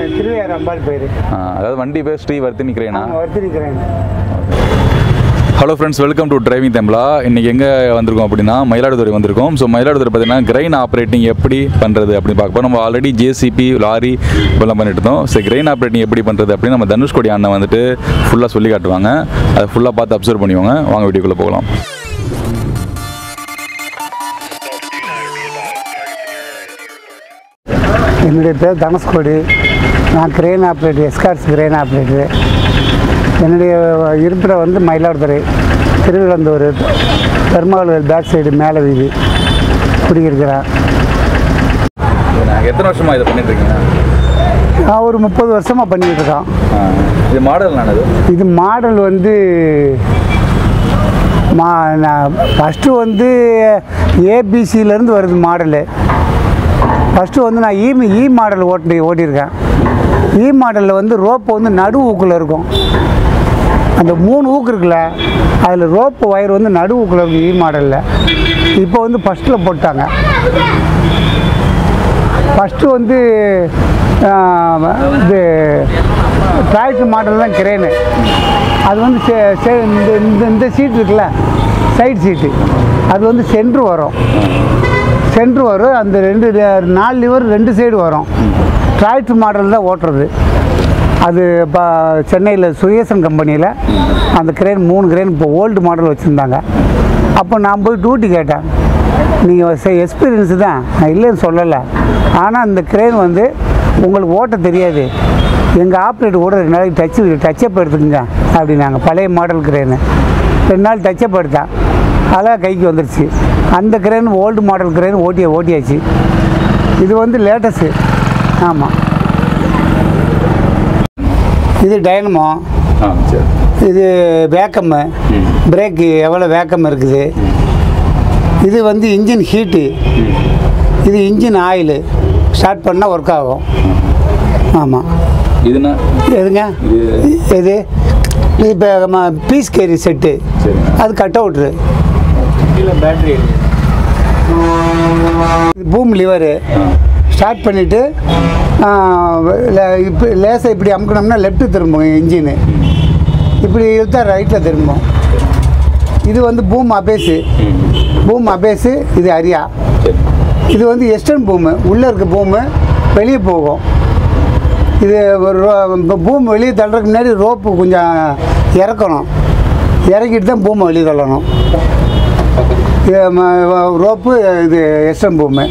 திருவையார் அம்பாள் பேர் ஆ, அதாவது வண்டி பேர் ஸ்ரீ வர்த்தினி கிரேனா வர்த்திருக்கிறேன் hello friends welcome to driving தெம்லா இன்றைக்கி எங்கே வந்திருக்கோம் அப்படின்னா மயிலாடுதுறை வந்திருக்கோம் ஸோ மயிலாடுதுறை பார்த்தீங்கன்னா கிரைன் ஆப்ரேட்டிங் எப்படி பண்ணுறது அப்படின்னு பார்க்க போறோம். நம்ம ஆல்ரெடி ஜேசிபி லாரி இப்பெல்லாம் பண்ணிட்டு இருந்தோம் ஸோ கிரைன் ஆப்ரேட்டிங் எப்படி பண்ணுறது அப்படின்னு நம்ம தனுஷ்கோடி அண்ணன் வந்துட்டு ஃபுல்லாக சொல்லி காட்டுவாங்க அதை ஃபுல்லாக பார்த்து அப்சர்வ் பண்ணிக்கோங்க வாங்க வீடியோக்குள்ளே போகலாம் என்னுடைய பேர் தனுஷ்கோடி நான் crane operator Escorts crane operator என்னுடைய இருப்பிடம் வந்து மயிலாடுதுறை திருவிழந்தூர் பெருமாள் பேக் சைடு மேலே வீதி குடியிருக்கிறேன் எத்தனை வருஷமாக இதை பண்ணிட்டு இருக்கீங்க நான் ஒரு முப்பது வருஷமாக பண்ணிக்கிட்டு இருக்கோம் இது மாடல் நானது இது மாடல் வந்து மா நான் ஃபஸ்ட்டு வந்து ஏபிசியிலேருந்து வருது மாடலு ஃபஸ்ட்டு வந்து நான் இ இ மாடல் ஓட்டி ஓட்டியிருக்கேன் இ மாடலில் வந்து ரோப்பு வந்து நடு ஊக்கில் இருக்கும் அந்த மூணு ஊக்கு இருக்குல்ல அதில் ரோப்பு ஒயர் வந்து நடு ஊக்கில் இருக்கும் இ மாடலில் இப்போ வந்து ஃபஸ்ட்டில் போட்டாங்க ஃபஸ்ட்டு வந்து ஆஹ், இது டிராக்டர் மாடல் தான் கிரேனு அது வந்து செ- செ- இந்த இந்த இந்த சீட் இருக்குல்ல சைடு சீட்டு அது வந்து சென்ட்ரு வரும் சென்ட்ரு வரும் அந்த ரெண்டு நாலு லிவர் ரெண்டு சைடு வரும் டிராக்டர் மாடல் தான் ஓட்டுறது அது இப்போ சென்னையில் சுயேசன் கம்பெனியில் அந்த கிரேன் மூணு கிரேன் இப்போ ஓல்டு மாடல் வச்சுருந்தாங்க அப்போ நான் போய் டியூட்டி கேட்டேன் நீங்கள் எக்ஸ்பீரியன்ஸு தான் நான் இல்லைன்னு சொல்லலை ஆனால் இந்த கிரேன் வந்து உங்களுக்கு ஓட்ட தெரியாது எங்கள் ஆப்ரேட்டர் கூட ரெண்டு நாளைக்கு டச்சு டச்சப் எடுத்துக்கங்க அப்படின்னாங்க பழைய மாடல் கிரேனு ரெண்டு நாள் டச்சப் எடுத்தேன் அழகாக கைக்கு வந்துருச்சு அந்த கிரேன் ஓல்டு மாடல் கிரேன் ஓட்டிய ஓட்டியாச்சு இது வந்து லேட்டஸ்ட்டு ஆமாம் இது டைனமோ ஆ சரி இது வேக்கம்மு பிரேக்கு எவ்வளோ வேக்கம் இருக்குது இது வந்து இன்ஜின் ஹீட்டு இது இன்ஜின் ஆயிலு ஸ்டார்ட் பண்ணால் ஒர்க் ஆகும் ஆமாம் இதுனா எதுங்க இது இது இப்போ பீஸ் கேரி செட்டு சரி அது கட் அவுட்ரு பேட்டரி இது பூம் லிவரு ஸ்டார்ட் பண்ணிவிட்டு இப்போ லேசாக இப்படி அமுக்கணும்னா லெஃப்ட்டு திரும்பும் இன்ஜினு இப்படி இழுத்தா ரைட்டில் திரும்பும் இது வந்து பூம் அபேஸு பூம் அபேஸு இது அரியா சரி இது வந்து எஸ்டர்ன் பூமு உள்ளே இருக்க பூமு வெளியே போகும் இது ஒரு ரோ- பூம் வெளியே தள்ளுறதுக்கு முன்னாடி ரோப்பு கொஞ்சம் இறக்கணும் இறக்கிட்டு தான் பூமை வெளியே தள்ளணும் இது ம- ரோப்பு இது எஸ்டர்ன் பூமு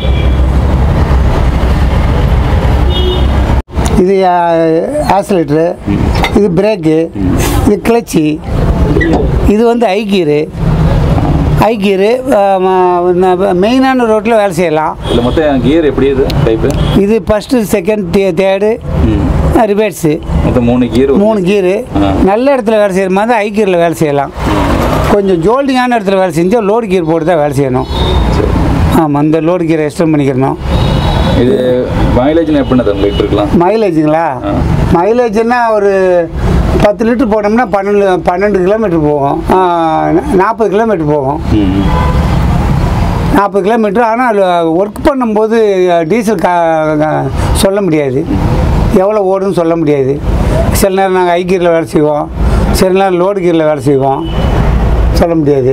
இது ஆக்சிலேட்ரு இது பிரேக்கு இது கிளச்சி இது வந்து ஐகீரு ஐகீரு மெயினான ரோட்டில் வேலை செய்யலாம் இதில் மொத்தம் கியர் எப்படி இது டைப்பு இது ஃபஸ்ட்டு செகண்ட் தேர்டு ரிவர்ஸு மொத்தம் மூணு கியர் மூணு கீரு ஆ. நல்ல இடத்துல வேலை செய்கிற மாதிரி ஐ கீரில் வேலை செய்யலாம் கொஞ்சம் ஜோல்டிங்கான இடத்துல வேலை செஞ்சால் லோடு கீர் போட்டு தான் வேலை செய்யணும் ஆமாம் இந்த லோடு கீரை எக்ஸ்டெண்ட் பண்ணிக்கிறணும் இது மைலேஜ்னு எப்படின்னா தரும் லிட்டர் இருக்கலாம் மைலேஜுங்களா ஆ. மைலேஜ்னா ஒரு பத்து லிட்டர் போனோம்னா பன்னெண்டு பன்னெண்டு கிலோமீட்டர் போகும் நாற்பது கிலோமீட்டர் போகும் நாற்பது கிலோமீட்டர் ஆனால் ஒர்க் பண்ணும்போது டீசல் கா கா- சொல்ல முடியாது எவ்வளோ ஓடுன்னு சொல்ல முடியாது சில நேரம் நாங்கள் ஐ கீரில் வேலை செய்வோம் சில நேரம் லோடு கீரில் வேலை செய்வோம் சொல்ல முடியாது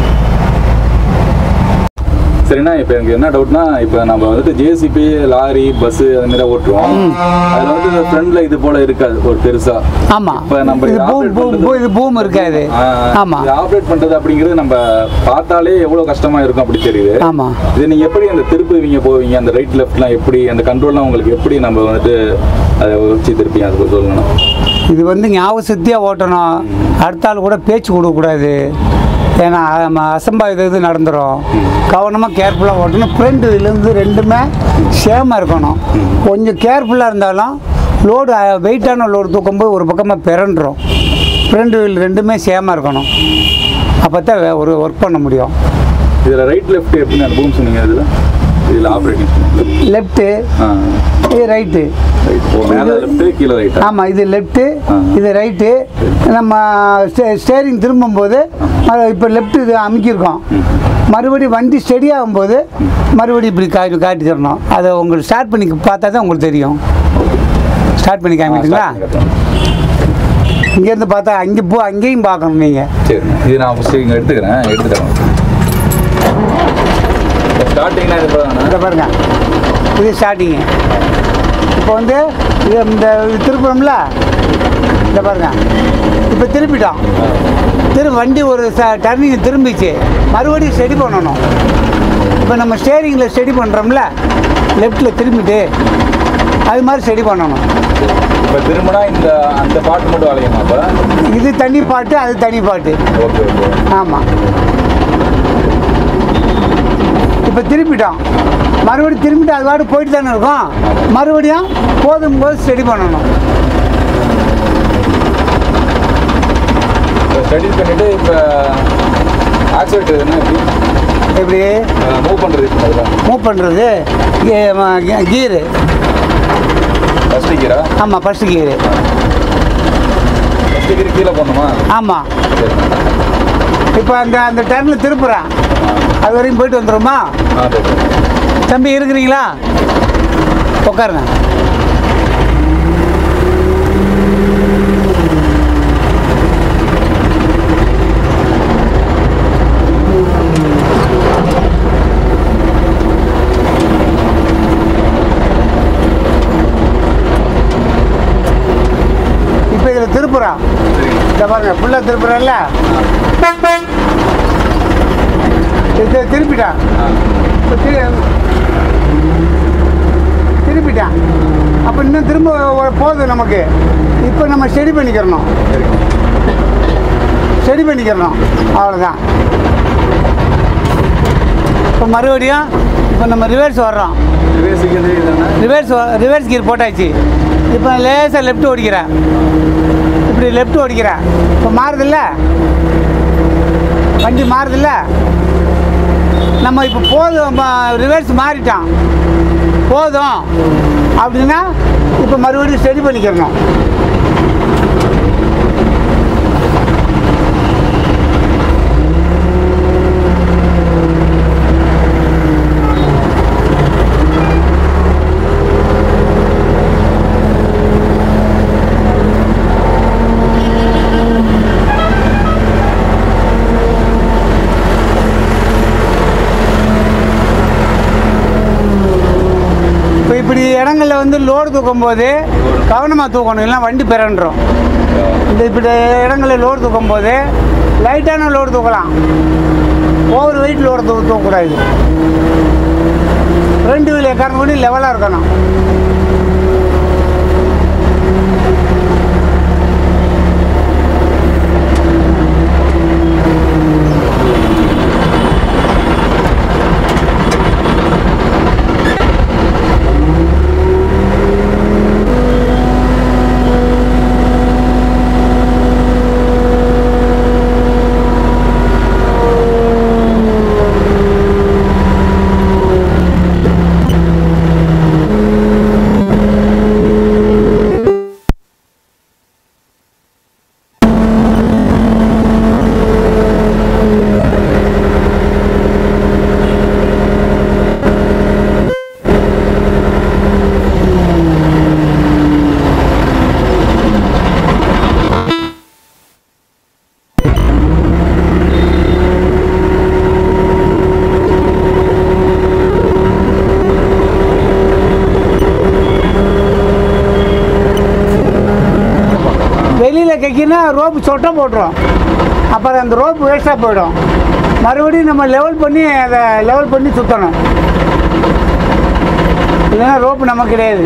சரிண்ணா இப்போ எனக்கு என்ன டவுட்னா இப்போ நம்ம வந்துட்டு ஜேசிபி லாரி பஸ்ஸு அது மாதிரி ஓட்டுருவோம் அதில் வந்து ஃப்ரண்ட்ல இது போல இருக்காது ஒரு பெருசா ஆமாம் இப்ப நம்ம இது இதை பூம் operate பூம் பண்றது- பூ- இது பூம் இருக்காது ஆமாம் ஆப்ரேட் பண்றது அப்படிங்கிறது நம்ம பார்த்தாலே எவ்வளவு கஷ்டமா இருக்கும் அப்படி தெரியுது ஆமாம் இது நீங்க எப்படி அந்த திருப்புவீங்க போவீங்க அந்த ரைட் லெஃப்ட்லாம் எப்படி அந்த கண்ட்ரோல்லாம் உங்களுக்கு எப்படி நம்ம வந்துட்டு அதை வச்சு திருப்பி அது சொல்லணும் இது வந்து ஞாபக சக்தியாக ஓட்டணும் அடுத்த ஆள் கூட பேச்சு கொடுக்கக்கூடாது ஏன்னா நம்ம அசம்பாவித இது நடந்துடும் கவனமாக கேர்ஃபுல்லாக ஓட்டணும் ஃப்ரண்ட் இதுலேருந்து ரெண்டுமே சேமாக இருக்கணும் கொஞ்சம் கேர்ஃபுல்லாக இருந்தாலும் லோடு வெயிட்டான லோடு தூக்கும்போது ஒரு பக்கமாக பிறண்டுரும் ஃப்ரண்ட் வீல் ரெண்டுமே சேமாக இருக்கணும் அப்போ தான் ஒரு ஒர்க் பண்ண முடியும் இதுல ரைட் லெஃப்ட் எப்படின்னு அந்த பூம் சொன்னீங்க இதுல இதுல ஆப்ரேட்டிங் லெஃப்ட்டு ஆ இது ரைட்டு ரைட் ஓ மேலே லெஃப்ட் கீழே ரைட்டா ஆமாம் இது லெஃப்ட்டு ஆ. இது ரைட்டு நம்ம ஸ்டே ஸ்டேரிங் திரும்பும்போது இப்போ லெஃப்ட் இது அமுக்கியிருக்கோம் மறுபடியும் வண்டி ஸ்டெடி ஆகும்போது மறுபடியும் இப்படி காட்டி காட்டி தரணும் அதை உங்களுக்கு ஸ்டார்ட் பண்ணி பார்த்தா தான் உங்களுக்கு தெரியும் ஸ்டார்ட் பண்ணி காமிட்டுங்களா start பண்ணி காட்டுங்க. இங்கேருந்து பார்த்தா அங்கே போ அங்கேயும் பார்க்கணும் நீங்கள் சரிண்ணா இது நான் ஃபஸ்ட்டு இங்கே எடுத்துக்கிறேன் எடுத்துக்கிறேன் ஸ்டார்டிங்னா இது போதாண்ணா இதை பாருங்க இது ஸ்டார்டிங்கு இப்போ வந்து இது இந்த இது திருப்புறோம்ல இந்த பாருங்க இப்போ திருப்பிட்டோம் திரும்ப வண்டி ஒரு ச டர்னிங் திரும்பிச்சு மறுபடியும் ஸ்டடி பண்ணணும் இப்போ நம்ம ஸ்டேரிங்கில் ஸ்டடி பண்ணுறோம்ல லெஃப்ட்டில் திரும்பிட்டு அது மாதிரி ஸ்டடி பண்ணணும் இப்போ திரும்பினா இந்த அந்த பாட்டு மட்டும் வளையுமா அப்போ இது தனி பாட்டு அது தனி பாட்டு ஓகே ஓகே ஆமாம் இப்போ திருப்பிட்டோம் மறுபடியும் திரும்பிட்டு அது பாட்டு போயிட்டு தானே இருக்கும் மறுபடியும் போதும் போது ஸ்டடி பண்ணணும் இப்போ ஸ்டடி பண்ணிவிட்டு இப்போ ஆக்சிலேட்டர் என்ன எப்படி எப்படி மூவ் பண்ணுறது இப்போ அதில் மூவ் பண்ணுறது கீரு ஃபஸ்ட்டு கீரா ஆமாம் ஃபஸ்ட்டு கீரு ஃபஸ்ட்டு கீர் கீழே போடணுமா ஆமாம் சரி இப்போ அந்த அந்த டர்னில் திருப்புறேன் அது வரைக்கும் போயிட்டு வந்துடுமா ஆ சரி தம்பி இருக்கிறீங்களா உட்காருங்க இப்போ இதில் திருப்புறான் இதை பாருங்க ஃபுல்லாக திருப்புறேன்ல இது திருப்பிட்டான் இப்போ திரு- திருப்பிட்டான் அப்போ இன்னும் திரும்ப ஒ- போதும் நமக்கு இப்போ நம்ம ஸ்டடி பண்ணிக்கிறணும் ஸ்டடி பண்ணிக்கிறணும் அவ்வளோதான் இப்போ மறுபடியும் இப்போ நம்ம ரிவர்ஸ் வர்றோம் ரிவேர்ஸுக்கு எது இதுன்னா ரிவர்ஸ் ரிவர்ஸ் கீர் போட்டாச்சு இப்போ லேசாக லெஃப்ட் ஓடிக்கிறேன் இப்படி லெஃப்ட் ஓடிக்கிறேன் இப்போ மாறுதில்ல வண்டி மாறுதில்ல நம்ம இப்போ போதும் ரிவர்ஸ் மாறிட்டான் போதும் அப்படின்னா இப்போ மறுபடியும் ஸ்டடி பண்ணிக்கிறணும் இப்போ இப்படி இடங்களில் வந்து லோடு தூக்கும் போது கவனமாக தூக்கணும் இல்லைன்னா வண்டி பிறண்டுரும் இந்த இப்படி இடங்களில் லோடு தூக்கும் போது லைட்டான லோடு தூக்கலாம் ஓவர் வெயிட் லோடு தூ தூக்கக்கூடாது ரெண்டு வீல் எக்காரணம் கூட லெவலாக இருக்கணும் வெளியில் கைக்கினா ரோப்பு சொட்டை போட்டுரும் அப்புறம் அந்த ரோப்பு வேஸ்ட்டாக போயிடும் மறுபடியும் நம்ம லெவல் பண்ணி அதை லெவல் பண்ணி சுற்றணும் இல்லைன்னா ரோப்பு நமக்கு கிடையாது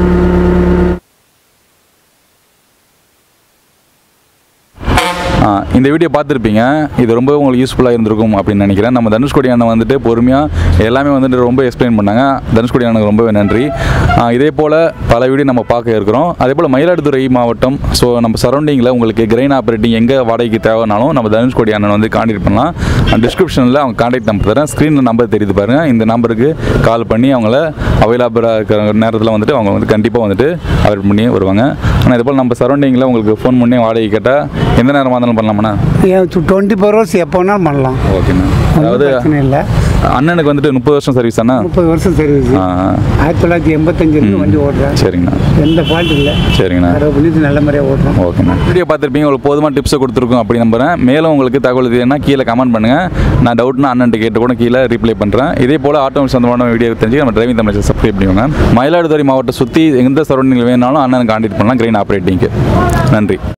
ஆ இந்த வீடியோ பார்த்துருப்பீங்க இது ரொம்ப உங்களுக்கு யூஸ்ஃபுல்லாக இருந்திருக்கும் அப்படின்னு நினைக்கிறேன் நம்ம தனுஷ்கோடி அண்ணன் வந்துட்டு பொறுமையாக எல்லாமே வந்துட்டு ரொம்ப எக்ஸ்பிளைன் பண்ணாங்க தனுஷ்கோடி அண்ணனுக்கு ரொம்பவே நன்றி ஆஹ் இதே போல் பல வீடியோ நம்ம பார்க்க இருக்கிறோம் அதே போல் மயிலாடுதுறை மாவட்டம் ஸோ நம்ம சரௌண்டிங்கில் உங்களுக்கு கிரைன் ஆப்ரேட்டிங் எங்கே வாடகைக்கு தேவைனாலும் நம்ம தனுஷ்கோடி அண்ணன் வந்து கான்டாக்ட் பண்ணலாம் டிஸ்கிரிப்ஷனில் அவங்க கான்டாக்ட் நம்பர் தரேன் ஸ்க்ரீனில் நம்பர் தெரியுது பாருங்கள் இந்த நம்பருக்கு கால் பண்ணி அவங்கள அவைலபிளாக இருக்கிற நேரத்தில் வந்துட்டு அவங்க வந்து கண்டிப்பாக வந்துட்டு அவைட் பண்ணி வருவாங்க ஆனால் இதே போல் நம்ம சரௌண்டிங்கில் உங்களுக்கு ஃபோன் பண்ணி வாடகை கேட்டால் எந்த நேரமாக இருந்தாலும் பண்ணலாமாண்ணா டுவெண்ட்டி ஃபோர் ஹவர்ஸ் எப்போ வேணாலும் பண்ணலாம் ஓகேண்ணா ஒன்றும் அதாவது பிரச்சனை இல்லை அண்ணனுக்கு வந்துட்டு முப்பது வருஷம் சர்வீஸ் அண்ணா முப்பது வருஷம் சர்வீஸ் ஆ ஆ. ஆயிரத்தி தொள்ளாயிரத்தி எண்பத்தஞ்சிலிருந்து வண்டி ஓட்டுறேன் சரிங்கண்ணா எந்த ஃபால்ட் இல்லை சரிங்கண்ணா அறுபது பண்ணிட்டு நல்ல முறையாக ஓட்டுறேன் ஓகேண்ணா வீடியோ பார்த்துருப்பீங்க உங்களுக்கு போதுமான டிப்ஸை கொடுத்துருக்கோம் அப்படி நம்புறேன் மேலும் உங்களுக்கு தகவல் இதுனா கீழே கமெண்ட் பண்ணுங்கள் நான் டவுட்னா அண்ணன்ட்டு கேட்டு கூட கீழே ரிப்ளை பண்ணுறேன் இதே போல் ஆட்டோமொபைல் சொந்தமான வீடியோ தெரிஞ்சு நம்ம டிரைவிங் தமிழ் சப்ஸ்கிரைப் பண்ணிக்கோங்க மயிலாடுதுறை மாவட்டம் சுற்றி எந்த சரௌண்டிங்கில் வேணாலும் அண்ணனுக்கு கான்டாக்ட் பண்ணலாம் கிரெயின் ஆப்ரேட்டிங்க்கு நன்றி